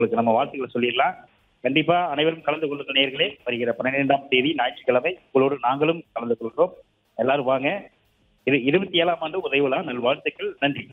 உங்களுக்கு நம்ம வாழ்த்துக்களை சொல்லிடலாம் கண்டிப்பா அனைவரும் கலந்து கொள்ளுங்க நேயர்களே வருகிற பன்னிரெண்டாம் தேதி ஞாயிற்றுக்கிழமை உங்களோடு நாங்களும் கலந்து கொள்கிறோம் எல்லாரும் வாங்க இது இருபத்தி ஏழாம் ஆண்டு உதவிவிழா நல்வாழ்த்துக்கள் நன்றி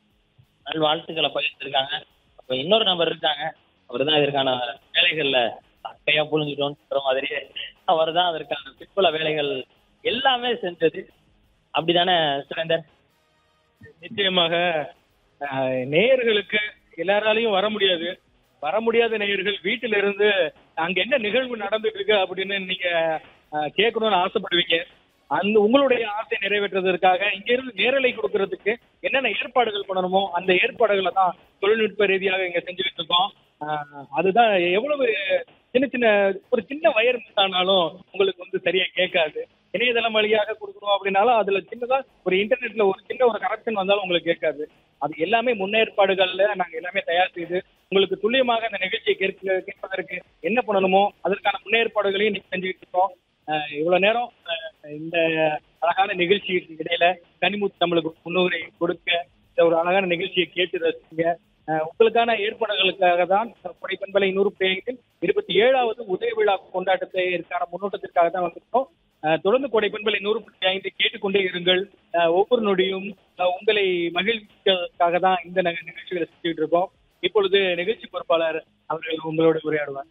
நல் வாழ்த்துக்களை பகிர்ந்துருக்காங்க அப்ப இன்னொரு நபர் இருக்காங்க அவர் தான் இதற்கான வேலைகள்ல அக்கையா புழுங்கிட்டோம்னு சொல்ற மாதிரி அவர் தான் அதற்கான பிற்புல வேலைகள் எல்லாமே செஞ்சது அப்படிதானே சுரேந்தர் நிச்சயமாக அஹ், நேயர்களுக்கு எல்லாராலையும் வர முடியாது வர முடியாத நேயர்கள் வீட்டில இருந்து அங்க என்ன நிகழ்வு நடந்துட்டு இருக்கு அப்படின்னு நீங்க அஹ், கேட்கணும்னு ஆசைப்படுவீங்க அந்த உங்களுடைய ஆசை நிறைவேற்றுவதற்காக இங்க இருந்து நேரலை கொடுக்கறதுக்கு என்னென்ன ஏற்பாடுகள் பண்ணணுமோ அந்த ஏற்பாடுகளை தான் தொழில்நுட்ப ரீதியாக இங்க செஞ்சுக்கிட்டு இருக்கோம் அஹ், அதுதான் எவ்வளவு சின்ன சின்ன ஒரு சின்ன வயர் ஆனாலும் உங்களுக்கு வந்து சரியா கேட்காது இணையதளம் வழியாக கொடுக்கணும் அப்படின்னாலும் அதுல சின்னதா ஒரு இன்டர்நெட்ல ஒரு சின்ன ஒரு கரெக்ஷன் வந்தாலும் உங்களுக்கு கேட்காது அது எல்லாமே முன்னேற்பாடுகள்ல நாங்க எல்லாமே தயார் செய்து உங்களுக்கு துல்லியமாக அந்த நிகழ்ச்சியை கேட்க கேட்பதற்கு என்ன பண்ணணுமோ அதற்கான முன்னேற்பாடுகளையும் இன்னைக்கு செஞ்சுக்கிட்டு இருக்கோம் அஹ் இவ்வளவு நேரம் அஹ் இந்த அழகான நிகழ்ச்சிக்கு இடையில கனிமுத்து நம்மளுக்கு முன்னுரை கொடுக்க இந்த ஒரு அழகான நிகழ்ச்சியை கேட்டு ரசிங்க அஹ் உங்களுக்கான ஏற்பாடுகளுக்காக தான் கொடை பண்பலை நூறு பேங்கில் இருபத்தி ஏழாவது உதய விழா கொண்டாட்டத்திற்கான முன்னோட்டத்திற்காக தான் வந்திருக்கோம் அஹ் தொடர்ந்து கொடை பண்பலை நூறு புள்ளி ஐந்து கேட்டுக்கொண்டே இருங்கள் அஹ் ஒவ்வொரு நொடியும் அஹ் உங்களை மகிழ்ச்சிக்காக தான் இந்த நக- நிகழ்ச்சிகளை செஞ்சுட்டு இருக்கோம் இப்பொழுது நிகழ்ச்சி பொறுப்பாளர் அவர்கள் உங்களோட உரையாடுவார்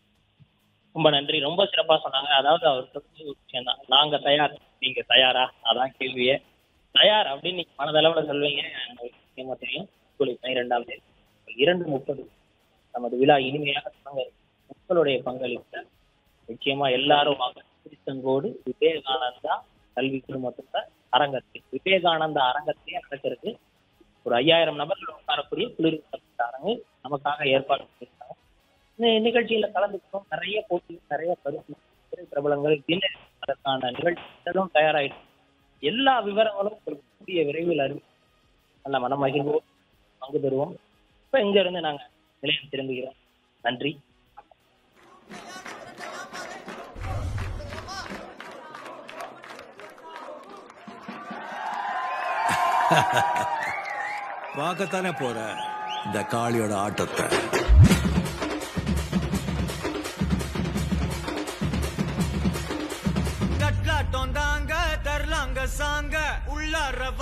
ரொம்ப நன்றி ரொம்ப சிறப்பா சொன்னாங்க அதாவது அவர் சொன்னது ஒரு விஷயம் தான் நாங்க தயார் நீங்க தயாரா அதான் கேள்வியே தயார் அப்படின்னு நீங்க மனதளவுல சொல்வீங்க எனக்கு நிச்சயமா தெரியும் ஜூலை பனிரெண்டாம் தேதி இரண்டு முப்பது நமது விழா இனிமையாக தொடங்க இருக்கு. மக்களுடைய பங்களிப்புல நிச்சயமா எல்லாரும் வாங்க திருச்செங்கோடு விவேகானந்தா கல்வி குழுமத்தோட அரங்கத்தில் விவேகானந்தா அரங்கத்திலே நடக்கிறது ஒரு ஐயாயிரம் நபர்கள் உட்காரக்கூடிய குளிர்விக்கப்பட்ட அரங்கு நமக்காக ஏற்பாடு பண்ணியிருக்காங்க இந்த நிகழ்ச்சியில கலந்துக்கிறோம் நிறைய போட்டி நிறைய கருத்து திரை பிரபலங்கள் தின அதற்கான நிகழ்ச்சிகளும் தயாராயிட்டு எல்லா விவரங்களும் உங்களுக்கு கூடிய விரைவில் அறிவி நல்ல மனமகிழ்வோம் பங்கு பெறுவோம் இப்ப இங்க இருந்து நாங்க நிலையம் திரும்புகிறோம் நன்றி பார்க்கத்தானே போற இந்த காளியோட ஆட்டத்தை கட்லாட்டம் தாங்க தரலாங்க சாங்க உள்ளார